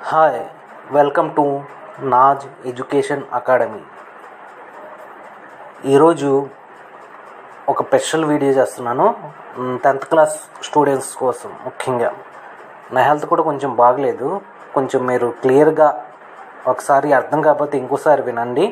hi welcome to Naz education academy ఈరోజు ఒక special video చేస్తున్నాను టెన్త్ క్లాస్ స్టూడెంట్స్ కోసం ముఖ్యంగా నా హెల్త్ కూడా కొంచెం బాగలేదు కొంచెం మీరు క్లియర్గా ఒకసారి అర్థం కాకపోతే ఇంకోసారి వినండి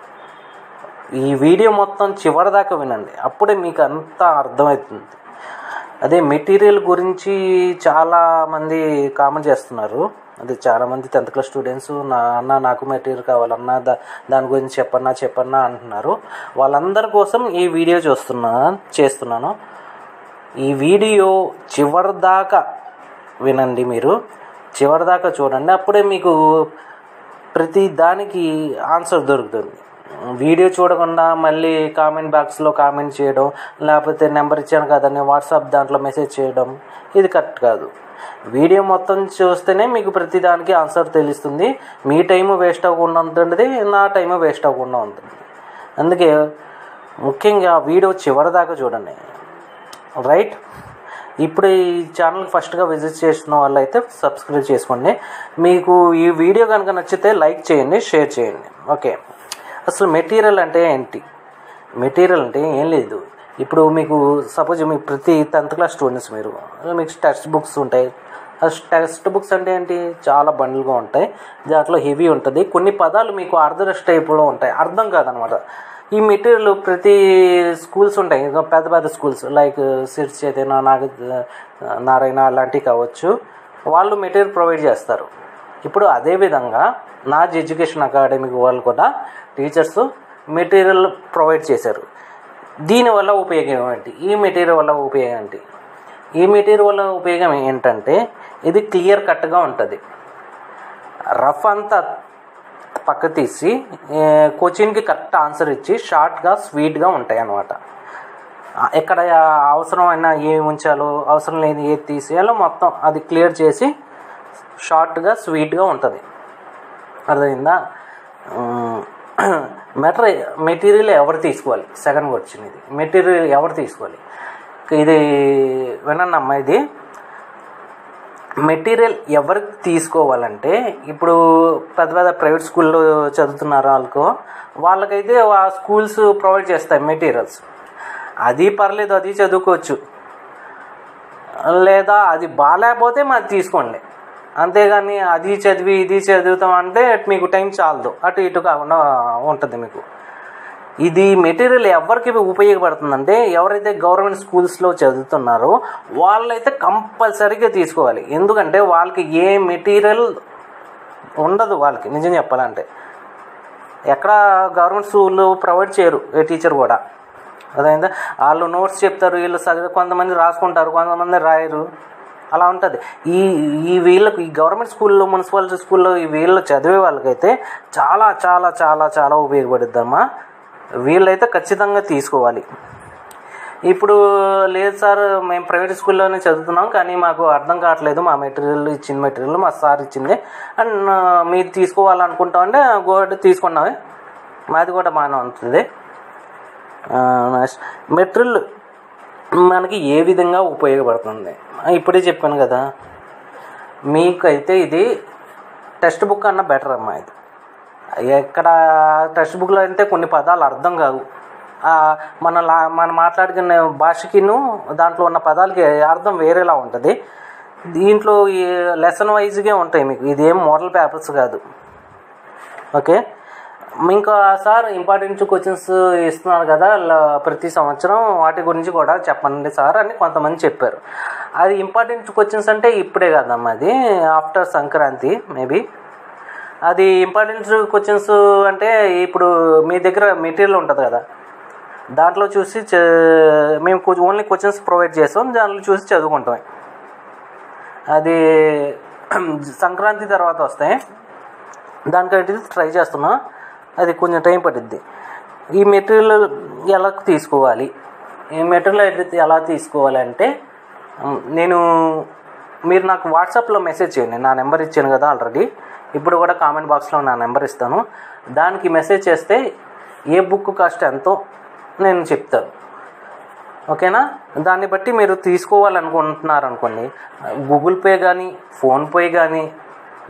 ఈ వీడియో మొత్తం చివరిదాకా వినండి అప్పుడే మీకు అంతా అర్థమవుతుంది అదే మెటీరియల్ గురించి చాలామంది కామెంట్ చేస్తున్నారు అదే చాలామంది టెన్త్ క్లాస్ స్టూడెంట్స్ నా అన్న నాకు మెటీరియల్ కావాలన్నా దా దాని గురించి చెప్పన్నా చెప్పన్నా అంటున్నారు వాళ్ళందరి కోసం ఈ వీడియో చూస్తున్నా చేస్తున్నాను ఈ వీడియో చివరిదాకా వినండి మీరు చివరిదాకా చూడండి అప్పుడే మీకు ప్రతి దానికి ఆన్సర్ దొరుకుతుంది వీడియో చూడకుండా మళ్ళీ కామెంట్ బాక్స్లో కామెంట్ చేయడం లేకపోతే నెంబర్ ఇచ్చాను కదని వాట్సాప్ దాంట్లో మెసేజ్ చేయడం ఇది కరెక్ట్ కాదు వీడియో మొత్తం చూస్తేనే మీకు ప్రతి దానికి ఆన్సర్ తెలుస్తుంది మీ టైం వేస్ట్ అవ్వకుండా ఉంటుంది నా టైం వేస్ట్ అవ్వకుండా ఉంటుంది అందుకే ముఖ్యంగా వీడియో చివరిదాకా చూడండి రైట్ ఇప్పుడు ఈ ఛానల్ ఫస్ట్గా విజిట్ చేసిన వాళ్ళైతే సబ్స్క్రైబ్ చేసుకోండి మీకు ఈ వీడియో కనుక నచ్చితే లైక్ చేయండి షేర్ చేయండి ఓకే అసలు మెటీరియల్ అంటే ఏంటి మెటీరియల్ అంటే ఏం లేదు ఇప్పుడు మీకు సపోజ్ మీకు ప్రతి టెన్త్ క్లాస్ స్టూడెంట్స్ మీరు మీకు టెక్స్ట్ బుక్స్ ఉంటాయి ఆ టెక్స్ట్ బుక్స్ అంటే ఏంటి చాలా బండిల్గా ఉంటాయి దాంట్లో హెవీ ఉంటుంది కొన్ని పదాలు మీకు అర్ధరస్ టైప్లో ఉంటాయి అర్థం కాదనమాట ఈ మెటీరియల్ ప్రతి స్కూల్స్ ఉంటాయి ఇంకా పెద్ద పెద్ద స్కూల్స్ లైక్ సిర్స్ చైతన్య నాగ నారాయణ అలాంటివి కావచ్చు వాళ్ళు మెటీరియల్ ప్రొవైడ్ చేస్తారు ఇప్పుడు అదేవిధంగా నాజ్ ఎడ్యుకేషన్ అకాడమీ వాళ్ళు కూడా టీచర్స్ మెటీరియల్ ప్రొవైడ్ చేశారు దీనివల్ల ఉపయోగం ఏంటి ఈ మెటీరియల్ వల్ల ఉపయోగం ఏంటి ఈ మెటీరియల్ వల్ల ఉపయోగం ఏంటంటే ఇది క్లియర్ కట్గా ఉంటుంది రఫ్ అంతా పక్క తీసి క్వశ్చన్కి కరెక్ట్ ఆన్సర్ ఇచ్చి షార్ట్గా స్వీట్గా ఉంటాయి అన్నమాట ఎక్కడ అవసరమైన ఏమి ఉంచాలో అవసరం లేని ఏది తీసేయాలో మొత్తం అది క్లియర్ చేసి షార్ట్గా స్వీట్గా ఉంటుంది అర్థమైందా మెటర్ మెటీరియల్ ఎవరు తీసుకోవాలి సెకండ్ క్వశ్చన్ ఇది మెటీరియల్ ఎవరు తీసుకోవాలి ఇది వినండి అమ్మా ఇది మెటీరియల్ ఎవరికి తీసుకోవాలంటే ఇప్పుడు పెద్ద పెద్ద ప్రైవేట్ స్కూల్లో చదువుతున్నారు వాళ్ళకు వాళ్ళకైతే ఆ స్కూల్స్ ప్రొవైడ్ చేస్తాయి మెటీరియల్స్ అది పర్లేదు అది చదువుకోవచ్చు లేదా అది బాగాలేకపోతే మాది తీసుకోండి అంతేగాని అది చదివి ఇది చదువుతాం అంటే మీకు టైం చాలదు అటు ఇటు కాకుండా ఉంటుంది మీకు ఇది మెటీరియల్ ఎవరికి ఉపయోగపడుతుందంటే ఎవరైతే గవర్నమెంట్ స్కూల్స్లో చదువుతున్నారో వాళ్ళైతే కంపల్సరీగా తీసుకోవాలి ఎందుకంటే వాళ్ళకి ఏ మెటీరియల్ ఉండదు వాళ్ళకి నిజం చెప్పాలంటే ఎక్కడ గవర్నమెంట్ స్కూల్లో ప్రొవైడ్ చేయరు ఏ టీచర్ కూడా అదైందా వాళ్ళు నోట్స్ చెప్తారు వీళ్ళు చదివి కొంతమంది రాసుకుంటారు కొంతమంది రాయరు అలా ఉంటుంది ఈ ఈ వీళ్ళకు ఈ గవర్నమెంట్ స్కూల్లో మున్సిపాలిటీ స్కూల్లో ఈ వీళ్ళు చదివే వాళ్ళకైతే చాలా చాలా చాలా చాలా ఉపయోగపడుద్దమ్మా వీళ్ళైతే ఖచ్చితంగా తీసుకోవాలి ఇప్పుడు లేదు సార్ మేము ప్రైవేట్ స్కూల్లోనే చదువుతున్నాం కానీ మాకు అర్థం కావట్లేదు మా మెటీరియల్ ఇచ్చిన మెటీరియల్ మా సార్ ఇచ్చింది అండ్ మీరు తీసుకోవాలనుకుంటామంటే గోడ్ తీసుకున్నామే మాది కూడా బాగానే ఉంటుంది మెటీరియల్ మనకి ఏ విధంగా ఉపయోగపడుతుంది ఇప్పుడే చెప్పాను కదా మీకైతే ఇది టెక్స్ట్ బుక్ అన్న బెటర్ అమ్మా ఇది ఎక్కడ టెక్స్ట్ బుక్లో అయితే కొన్ని పదాలు అర్థం కావు మన లా మనం మాట్లాడుకునే భాషకిను దాంట్లో ఉన్న పదాలకి అర్థం వేరేలా ఉంటుంది దీంట్లో ఈ లెసన్ వైజ్గా ఉంటాయి మీకు ఇదేం మోడల్ పేపర్స్ కాదు ఓకే ఇంకా సార్ ఇంపార్టెంట్ క్వశ్చన్స్ ఇస్తున్నారు కదా ప్రతి సంవత్సరం వాటి గురించి కూడా చెప్పండి సార్ అని కొంతమంది చెప్పారు అది ఇంపార్టెంట్ క్వశ్చన్స్ అంటే ఇప్పుడే కదమ్మా అది ఆఫ్టర్ సంక్రాంతి మేబీ అది ఇంపార్టెంట్ క్వశ్చన్స్ అంటే ఇప్పుడు మీ దగ్గర మెటీరియల్ ఉంటుంది కదా దాంట్లో చూసి మేము ఓన్లీ క్వశ్చన్స్ ప్రొవైడ్ చేస్తాం దాంట్లో చూసి చదువుకుంటాం అది సంక్రాంతి తర్వాత వస్తాయి దానికైతే ట్రై చేస్తున్నా అది కొంచెం టైం పడుద్ది ఈ మెటీరియల్ ఎలా తీసుకోవాలి ఈ మెటీరియల్ అయితే ఎలా తీసుకోవాలి అంటే నేను మీరు నాకు వాట్సాప్లో మెసేజ్ చేయండి నా నెంబర్ ఇచ్చాను కదా ఆల్రెడీ ఇప్పుడు కూడా కామెంట్ బాక్స్లో నా నెంబర్ ఇస్తాను దానికి మెసేజ్ చేస్తే ఏ బుక్ కాస్ట్ ఎంతో నేను చెప్తాను ఓకేనా దాన్ని బట్టి మీరు తీసుకోవాలనుకుంటున్నారు అనుకోండి గూగుల్ పే కానీ ఫోన్పే కానీ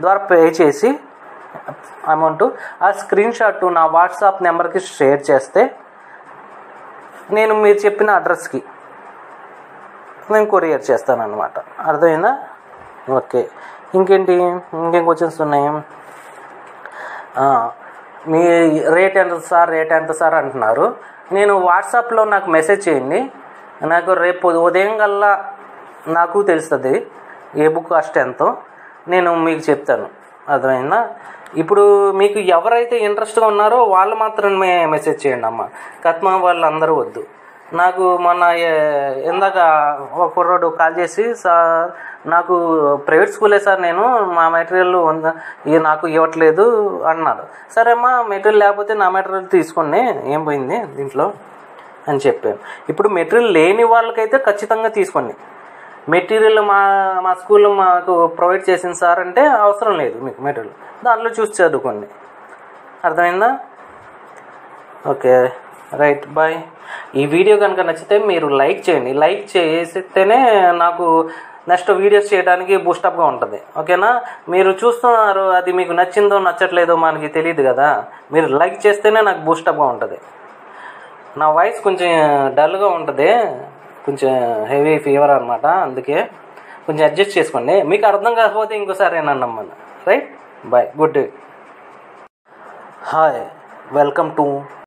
ద్వారా పే చేసి అమౌంట్ ఆ స్క్రీన్ షాట్ నా వాట్సాప్ నెంబర్కి షేర్ చేస్తే నేను మీరు చెప్పిన అడ్రస్కి నేను కొరియర్ చేస్తాను అనమాట అర్థమైందా ఓకే ఇంకేంటి ఇంకేం క్వశ్చన్స్ ఉన్నాయి ఆ, మీ రేట్ ఎంత సార్ రేట్ ఎంత సార్ అంటున్నారు నేను వాట్సాప్లో నాకు మెసేజ్ చేయండి నాకు రేపు ఉదయం కల్లా నాకు తెలుస్తుంది ఏ బుక్ కాస్ట్ ఎంతో నేను మీకు చెప్తాను అర్థమైందా ఇప్పుడు మీకు ఎవరైతే ఇంట్రెస్ట్గా ఉన్నారో వాళ్ళు మాత్రమే మెసేజ్ చేయండి అమ్మ కత్మ వాళ్ళు అందరూ వద్దు నాకు మొన్న ఏ- ఇందాక ఒక కుర్రోడు కాల్ చేసి సార్ నాకు ప్రైవేట్ స్కూలే సార్ నేను మా మెటీరియల్ ఉంద- ఇది నాకు ఇవ్వట్లేదు అన్నారు సరే అమ్మా మెటీరియల్ లేకపోతే నా మెటీరియల్ తీసుకోండి ఏం పోయింది దీంట్లో అని చెప్పాను ఇప్పుడు మెటీరియల్ లేని వాళ్ళకైతే ఖచ్చితంగా తీసుకోండి మెటీరియల్ మా మా స్కూల్లో మాకు ప్రొవైడ్ చేసింది సార్ అంటే అవసరం లేదు మీకు మెటీరియల్ దాంట్లో చూసి చదువుకోండి అర్థమైందా ఓకే రైట్ బాయ్ ఈ వీడియో కనుక నచ్చితే మీరు లైక్ చేయండి లైక్ చేస్తేనే నాకు నెక్స్ట్ వీడియోస్ చేయడానికి బూస్టప్గా ఉంటుంది ఓకేనా మీరు చూస్తున్నారు అది మీకు నచ్చిందో నచ్చట్లేదో మనకి తెలియదు కదా మీరు లైక్ చేస్తేనే నాకు బూస్టప్గా ఉంటుంది నా వాయిస్ కొంచెం డల్గా ఉంటుంది కొంచెం హెవీ ఫీవర్ అనమాట అందుకే కొంచెం అడ్జస్ట్ చేసుకోండి మీకు అర్థం కాకపోతే ఇంకోసారి ఏనన్నా అమ్మను right bye good day hi welcome to